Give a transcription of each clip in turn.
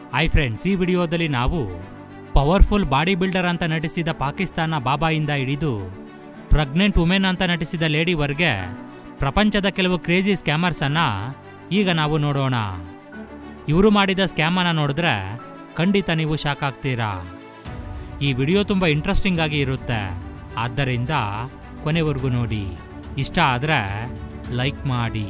Hi friends ಈ ವಿಡಿಯೋದಲ್ಲಿ ನಾವು ಪವರ್ಫುಲ್ ಬಾಡಿ ಬಿಲ್ಡರ್ ಅಂತ ನಟಿಸಿದ ಪಾಕಿಸ್ತಾನ ಬಾಬಾಯಿಂದ ಹಿಡಿದು ಪ್ರೆಗ್ನೆಂಟ್ ವುಮೆನ್ ಅಂತ ನಟಿಸಿದ ಲೇಡಿವರ್ಗೆ ಪ್ರಪಂಚದ ಕೆಲವು ಕ್ರೇಜಿ ಸ್ಕ್ಯಾಮರ್ಸ್ ಅನ್ನ ಈಗ ನಾವು ನೋಡೋಣ ಇವರು ಮಾಡಿದ ಸ್ಕ್ಯಾಮ್ ಅನ್ನ ನೋಡಿದ್ರೆ ಖಂಡಿತ ನೀವು ಶಾಕ್ ಆಗ್ತೀರಾ ಈ ವಿಡಿಯೋ ತುಂಬ ಇಂಟ್ರೆಸ್ಟಿಂಗ್ ಆಗಿ ಇರುತ್ತೆ ಆದ್ದರಿಂದ ಕೊನೆವರೆಗೂ ನೋಡಿ ಇಷ್ಟ ಆದರೆ ಲೈಕ್ ಮಾಡಿ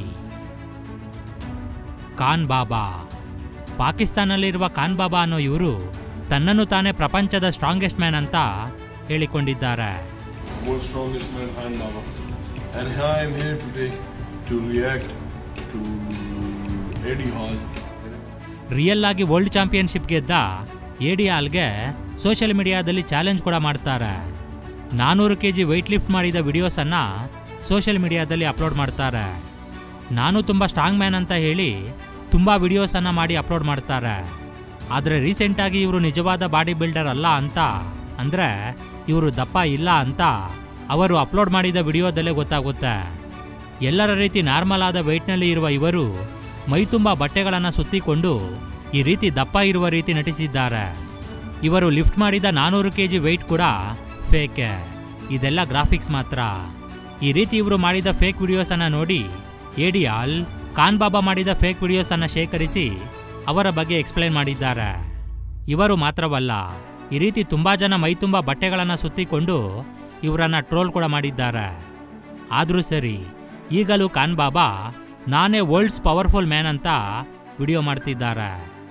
ಖಾನ್ ಬಾಬಾ ಪಾಕಿಸ್ತಾನದಲ್ಲಿರುವ ಖಾನ್ ಬಾಬಾ ಅನ್ನೋ ಇವರು ತನ್ನನ್ನು ತಾನೇ ಪ್ರಪಂಚದ ಸ್ಟ್ರಾಂಗೆಸ್ಟ್ ಮ್ಯಾನ್ ಅಂತ ಹೇಳಿಕೊಂಡಿದ್ದಾರೆ world's strongest man, Khan Baba. And here I am here today to react to Eddie Hall. Real ಆಗಿ ವರ್ಲ್ಡ್ ಚಾಂಪಿಯನ್ಶಿಪ್ ಗೆದ್ದ ಎಡಿಯಾಲ್ಗೆ ಸೋಷಿಯಲ್ ಮೀಡಿಯಾದಲ್ಲಿ ಚಾಲೆಂಜ್ ಕೂಡ ಮಾಡ್ತಾರೆ ನಾನೂರು ಕೆ ಜಿ ವೆಯ್ಟ್ ಲಿಫ್ಟ್ ಮಾಡಿದ ವಿಡಿಯೋಸನ್ನು ಸೋಷಿಯಲ್ ಮೀಡಿಯಾದಲ್ಲಿ ಅಪ್ಲೋಡ್ ಮಾಡ್ತಾರೆ ನಾನು ತುಂಬ ಸ್ಟ್ರಾಂಗ್ ಮ್ಯಾನ್ ಅಂತ ಹೇಳಿ ತುಂಬ ವಿಡಿಯೋಸನ್ನು ಮಾಡಿ ಅಪ್ಲೋಡ್ ಮಾಡ್ತಾರೆ ಆದರೆ ರೀಸೆಂಟಾಗಿ ಇವರು ನಿಜವಾದ ಬಾಡಿ ಬಿಲ್ಡರ್ ಅಲ್ಲ ಅಂತ ಅಂದರೆ ಇವರು ದಪ್ಪ ಇಲ್ಲ ಅಂತ ಅವರು ಅಪ್ಲೋಡ್ ಮಾಡಿದ ವಿಡಿಯೋದಲ್ಲೇ ಗೊತ್ತಾಗುತ್ತೆ ಎಲ್ಲರ ರೀತಿ ನಾರ್ಮಲ್ ಆದ ವೆಯ್ಟ್ನಲ್ಲಿ ಇರುವ ಇವರು ಮೈ ತುಂಬ ಬಟ್ಟೆಗಳನ್ನು ಸುತ್ತಿಕೊಂಡು ಈ ರೀತಿ ದಪ್ಪ ಇರುವ ರೀತಿ ನಟಿಸಿದ್ದಾರೆ ಇವರು ಲಿಫ್ಟ್ ಮಾಡಿದ ನಾನೂರು ಕೆ ಜಿ ವೆಯ್ಟ್ ಕೂಡ ಫೇಕೆ ಇದೆಲ್ಲ ಗ್ರಾಫಿಕ್ಸ್ ಮಾತ್ರ ಈ ರೀತಿ ಇವರು ಮಾಡಿದ ಫೇಕ್ ವಿಡಿಯೋಸನ್ನು ನೋಡಿ ಏಡಿಯಾಲ್ ಖಾನ್ ಬಾಬಾ ಮಾಡಿದ ಫೇಕ್ ವಿಡಿಯೋಸನ್ನು ಶೇಖರಿಸಿ ಅವರ ಬಗ್ಗೆ ಎಕ್ಸ್ಪ್ಲೈನ್ ಮಾಡಿದ್ದಾರೆ ಇವರು ಮಾತ್ರವಲ್ಲ ಈ ರೀತಿ ತುಂಬಾ ಜನ ಮೈ ತುಂಬ ಬಟ್ಟೆಗಳನ್ನು ಸುತ್ತಿಕೊಂಡು ಇವರನ್ನ ಟ್ರೋಲ್ ಕೂಡ ಮಾಡಿದ್ದಾರೆ ಆದರೂ ಸರಿ ಈಗಲೂ ಖಾನ್ ಬಾಬಾ ನಾನೇ ವರ್ಲ್ಡ್ಸ್ ಪವರ್ಫುಲ್ ಮ್ಯಾನ್ ಅಂತ ವಿಡಿಯೋ ಮಾಡ್ತಿದ್ದಾರೆ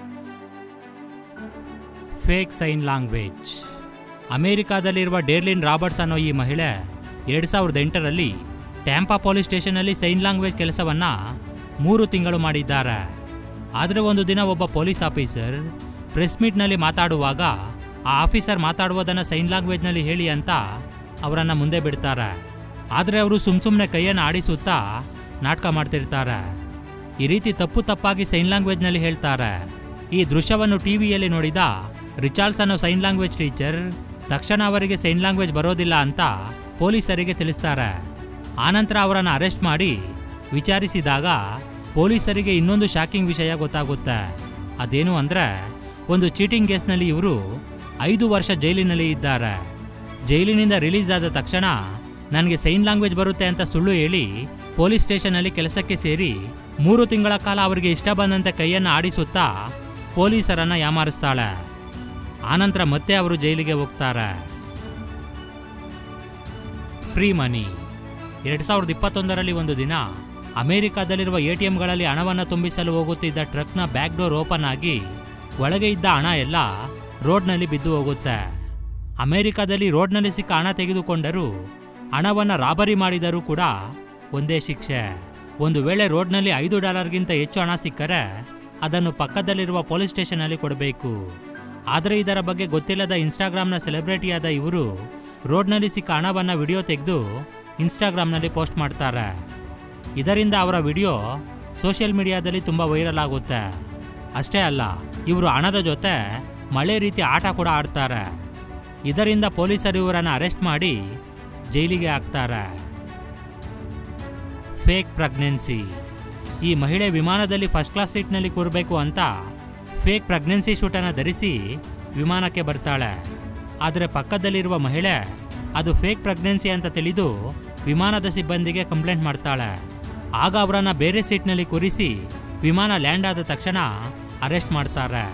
ಫೇಕ್ ಸೈನ್ ಲ್ಯಾಂಗ್ವೇಜ್ ಅಮೆರಿಕಾದಲ್ಲಿರುವ ಡೇರ್ಲಿನ್ ರಾಬರ್ಟ್ಸ್ ಅನ್ನೋ ಈ ಮಹಿಳೆ ಎರಡು ಸಾವಿರದ ಎಂಟರಲ್ಲಿ ಟ್ಯಾಂಪಾ ಪೊಲೀಸ್ ಸ್ಟೇಷನ್ನಲ್ಲಿ ಸೈನ್ ಲ್ಯಾಂಗ್ವೇಜ್ ಕೆಲಸವನ್ನ ಮೂರು ತಿಂಗಳು ಮಾಡಿದ್ದಾರೆ ಆದರೆ ಒಂದು ದಿನ ಒಬ್ಬ ಪೊಲೀಸ್ ಆಫೀಸರ್ ಪ್ರೆಸ್ ಮೀಟ್ನಲ್ಲಿ ಮಾತಾಡುವಾಗ ಆ ಆಫೀಸರ್ ಮಾತಾಡುವುದನ್ನು ಸೈನ್ ಲ್ಯಾಂಗ್ವೇಜ್ನಲ್ಲಿ ಹೇಳಿ ಅಂತ ಅವರನ್ನು ಮುಂದೆ ಬಿಡ್ತಾರೆ ಆದರೆ ಅವರು ಸುಮ್ ಸುಮ್ಮನೆ ಕೈಯನ್ನು ಆಡಿಸುತ್ತಾ ನಾಟಕ ಮಾಡ್ತಿರ್ತಾರೆ ಈ ರೀತಿ ತಪ್ಪು ತಪ್ಪಾಗಿ ಸೈನ್ ಲ್ಯಾಂಗ್ವೇಜ್ನಲ್ಲಿ ಹೇಳ್ತಾರೆ ಈ ದೃಶ್ಯವನ್ನು ಟಿವಿಯಲ್ಲಿ ನೋಡಿದ ರಿಚಾರ್ಲ್ಸ್ ಅನ್ನೋ ಸೈನ್ ಲ್ಯಾಂಗ್ವೇಜ್ ಟೀಚರ್ ತಕ್ಷಣ ಅವರಿಗೆ ಸೈನ್ ಲ್ಯಾಂಗ್ವೇಜ್ ಬರೋದಿಲ್ಲ ಅಂತ ಪೊಲೀಸರಿಗೆ ತಿಳಿಸ್ತಾರೆ ಆನಂತರ ಅವರನ್ನು ಅರೆಸ್ಟ್ ಮಾಡಿ ವಿಚಾರಿಸಿದಾಗ ಪೊಲೀಸರಿಗೆ ಇನ್ನೊಂದು ಶಾಕಿಂಗ್ ವಿಷಯ ಗೊತ್ತಾಗುತ್ತೆ ಅದೇನು ಅಂದ್ರೆ ಒಂದು ಚೀಟಿಂಗ್ ಕೇಸ್ನಲ್ಲಿ ಇವರು ಐದು ವರ್ಷ ಜೈಲಿನಲ್ಲಿ ಇದ್ದಾರೆ ಜೈಲಿನಿಂದ ರಿಲೀಸ್ ಆದ ತಕ್ಷಣ ನನಗೆ ಸೈನ್ ಲ್ಯಾಂಗ್ವೇಜ್ ಬರುತ್ತೆ ಅಂತ ಸುಳ್ಳು ಹೇಳಿ ಪೊಲೀಸ್ ಸ್ಟೇಷನ್ನಲ್ಲಿ ಕೆಲಸಕ್ಕೆ ಸೇರಿ ಮೂರು ತಿಂಗಳ ಕಾಲ ಅವರಿಗೆ ಇಷ್ಟ ಬಂದಂತೆ ಕೈಯನ್ನು ಆಡಿಸುತ್ತಾ ಪೊಲೀಸರನ್ನ ಯಾಮಾರಿಸ್ತಾಳೆ ಆನಂತರ ಮತ್ತೆ ಅವರು ಜೈಲಿಗೆ ಹೋಗ್ತಾರೆ ಫ್ರೀ ಮನಿ ಎರಡು ಸಾವಿರದ ಇಪ್ಪತ್ತೊಂದರಲ್ಲಿ ಒಂದು ದಿನ ಅಮೆರಿಕಾದಲ್ಲಿರುವ ಎ ಟಿ ಎಂಗಳಲ್ಲಿ ಹಣವನ್ನು ತುಂಬಿಸಲು ಹೋಗುತ್ತಿದ್ದ ಟ್ರಕ್ನ ಬ್ಯಾಕ್ ಡೋರ್ ಓಪನ್ ಆಗಿ ಒಳಗೆ ಇದ್ದ ಹಣ ಎಲ್ಲ ರೋಡ್ನಲ್ಲಿ ಬಿದ್ದು ಹೋಗುತ್ತೆ ಅಮೆರಿಕಾದಲ್ಲಿ ರೋಡ್ನಲ್ಲಿ ಸಿಕ್ಕ ಹಣ ತೆಗೆದುಕೊಂಡರೂ ಹಣವನ್ನು ರಾಬರಿ ಮಾಡಿದರೂ ಕೂಡ ಒಂದೇ ಶಿಕ್ಷೆ ಒಂದು ವೇಳೆ ರೋಡ್ನಲ್ಲಿ ಐದು ಡಾಲರ್ಗಿಂತ ಹೆಚ್ಚು ಹಣ ಸಿಕ್ಕರೆ ಅದನ್ನು ಪಕ್ಕದಲ್ಲಿರುವ ಪೊಲೀಸ್ ಸ್ಟೇಷನ್ನಲ್ಲಿ ಕೊಡಬೇಕು ಆದರೆ ಇದರ ಬಗ್ಗೆ ಗೊತ್ತಿಲ್ಲದ ಇನ್ಸ್ಟಾಗ್ರಾಮ್ನ ಸೆಲೆಬ್ರಿಟಿಯಾದ ಇವರು ರೋಡ್ನಲ್ಲಿ ಸಿಕ್ಕ ಹಣವನ್ನು ವಿಡಿಯೋ ತೆಗೆದು ಇನ್ಸ್ಟಾಗ್ರಾಮ್ನಲ್ಲಿ ಪೋಸ್ಟ್ ಮಾಡ್ತಾರೆ ಇದರಿಂದ ಅವರ ವಿಡಿಯೋ ಸೋಷಿಯಲ್ ಮೀಡಿಯಾದಲ್ಲಿ ತುಂಬ ವೈರಲ್ ಆಗುತ್ತೆ ಅಷ್ಟೇ ಅಲ್ಲ ಇವರು ಹಣದ ಜೊತೆ ಮಳೆ ರೀತಿ ಆಟ ಕೂಡ ಆಡ್ತಾರೆ ಇದರಿಂದ ಪೊಲೀಸರು ಇವರನ್ನು ಅರೆಸ್ಟ್ ಮಾಡಿ ಜೈಲಿಗೆ ಹಾಕ್ತಾರೆ ಫೇಕ್ ಪ್ರೆಗ್ನೆನ್ಸಿ ಈ ಮಹಿಳೆ ವಿಮಾನದಲ್ಲಿ ಫಸ್ಟ್ ಕ್ಲಾಸ್ ಸೀಟ್ನಲ್ಲಿ ಕೂರಬೇಕು ಅಂತ ಫೇಕ್ ಪ್ರೆಗ್ನೆನ್ಸಿ ಶೂಟನ್ನು ಧರಿಸಿ ವಿಮಾನಕ್ಕೆ ಬರ್ತಾಳೆ ಆದರೆ ಪಕ್ಕದಲ್ಲಿರುವ ಮಹಿಳೆ ಅದು ಫೇಕ್ ಪ್ರೆಗ್ನೆನ್ಸಿ ಅಂತ ತಿಳಿದು ವಿಮಾನದ ಸಿಬ್ಬಂದಿಗೆ ಕಂಪ್ಲೇಂಟ್ ಮಾಡ್ತಾಳೆ ಆಗ ಅವರನ್ನ ಬೇರೆ ಸೀಟ್ನಲ್ಲಿ ಕೂರಿಸಿ ವಿಮಾನ ಲ್ಯಾಂಡ್ ಆದ ತಕ್ಷಣ ಅರೆಸ್ಟ್ ಮಾಡ್ತಾರೆ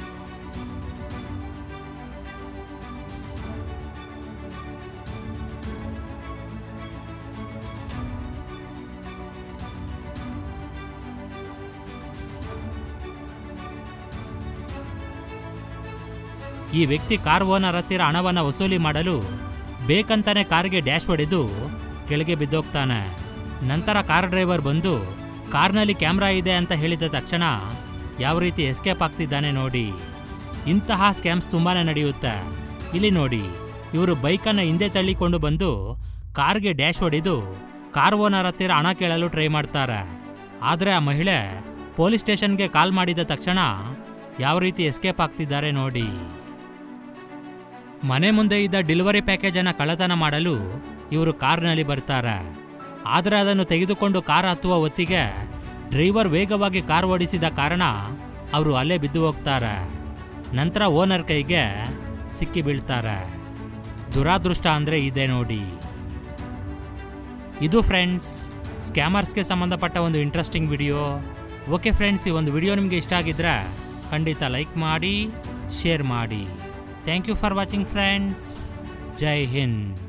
ಈ ವ್ಯಕ್ತಿ ಕಾರ್ ಓನರ್ ಹತ್ತಿರ ಹಣವನ್ನು ವಸೂಲಿ ಮಾಡಲು ಬೇಕಂತಾನೆ ಕಾರ್ಗೆ ಡ್ಯಾಶ್ ಹೊಡೆದು ಕೆಳಗೆ ಬಿದ್ದೋಗ್ತಾನೆ ನಂತರ ಕಾರ್ ಡ್ರೈವರ್ ಬಂದು ಕಾರ್ನಲ್ಲಿ ಕ್ಯಾಮ್ರಾ ಇದೆ ಅಂತ ಹೇಳಿದ ತಕ್ಷಣ ಯಾವ ರೀತಿ ಎಸ್ಕೇಪ್ ಆಗ್ತಿದ್ದಾನೆ ನೋಡಿ ಇಂತಹ ಸ್ಕ್ಯಾಮ್ಸ್ ತುಂಬಾನೇ ನಡೆಯುತ್ತೆ ಇಲ್ಲಿ ನೋಡಿ ಇವರು ಬೈಕನ್ನು ಹಿಂದೆ ತಳ್ಳಿಕೊಂಡು ಬಂದು ಕಾರ್ಗೆ ಡ್ಯಾಶ್ ಹೊಡೆದು ಕಾರ್ ಓನರ್ ಹತ್ತಿರ ಹಣ ಕೇಳಲು ಟ್ರೈ ಮಾಡ್ತಾರೆ ಆದರೆ ಆ ಮಹಿಳೆ ಪೊಲೀಸ್ ಸ್ಟೇಷನ್ಗೆ ಕಾಲ್ ಮಾಡಿದ ತಕ್ಷಣ ಯಾವ ರೀತಿ ಎಸ್ಕೇಪ್ ಆಗ್ತಿದ್ದಾರೆ ನೋಡಿ ಮನೆ ಮುಂದೆ ಇದ್ದ ಡೆಲಿವರಿ ಪ್ಯಾಕೇಜ್ ಅನ್ನ ಕಳ್ಳತನ ಮಾಡಲು ಇವರು ಕಾರ್ನಲ್ಲಿ ಬರ್ತಾರೆ ಆದರೆ ಅದನ್ನು ತೆಗೆದುಕೊಂಡು ಕಾರ್ ಹತ್ತುವ ಹೊತ್ತಿಗೆ ಡ್ರೈವರ್ ವೇಗವಾಗಿ ಕಾರ್ ಓಡಿಸಿದ ಕಾರಣ ಅವರು ಅಲ್ಲೇ ಬಿದ್ದು ಹೋಗ್ತಾರೆ ನಂತರ ಓನರ್ ಕೈಗೆ ಸಿಕ್ಕಿ ಬೀಳ್ತಾರೆ ದುರಾದೃಷ್ಟ ಅಂದರೆ ಇದೆ ನೋಡಿ ಇದು ಫ್ರೆಂಡ್ಸ್ ಸ್ಕ್ಯಾಮರ್ಸ್ಗೆ ಸಂಬಂಧಪಟ್ಟ ಒಂದು ಇಂಟ್ರೆಸ್ಟಿಂಗ್ ವಿಡಿಯೋ ಓಕೆ ಫ್ರೆಂಡ್ಸ್ ಈ ಒಂದು ವಿಡಿಯೋ ನಿಮಗೆ ಇಷ್ಟ ಆಗಿದ್ರೆ ಖಂಡಿತ ಲೈಕ್ ಮಾಡಿ ಶೇರ್ ಮಾಡಿ thank you for watching friends ಜೈ ಹಿಂದ್